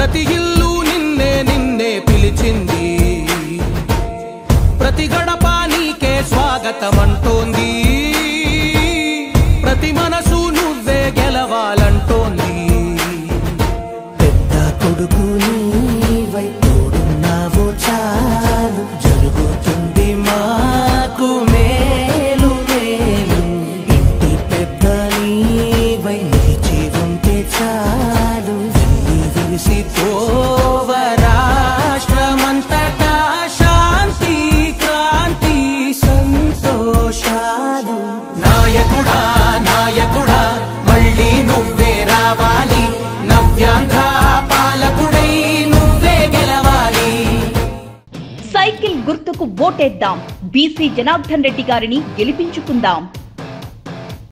ప్రతి ఇల్లు నిన్నే నిన్నే పిలిచింది ప్రతి గడప నీకే స్వాగతం అంటోంది ప్రతి మనసు నువ్వే గెలవాలంటోంది పెద్ద కొడుకు నీవై తోడున్నావు చాలు జరుగుతుంది మాకు మేలు మేలు ఇంటి పెద్ద నీవై నిలిచి ఉంటే చాలు వెళ్ళి విరిసి పోవ రాష్ట్రమంతటా శాంతి క్రాంతి సంతోషాలు నాయకుడా నాయకుడా మళ్ళీ నువ్వే రావాలి నవ్యాంధ్ర పాలకుడై నువ్వే గెలవాలి సైకిల్ గుర్తుకు ఓటేద్దాం బీసీ జనార్దన్ రెడ్డి గారిని గెలిపించుకుందాం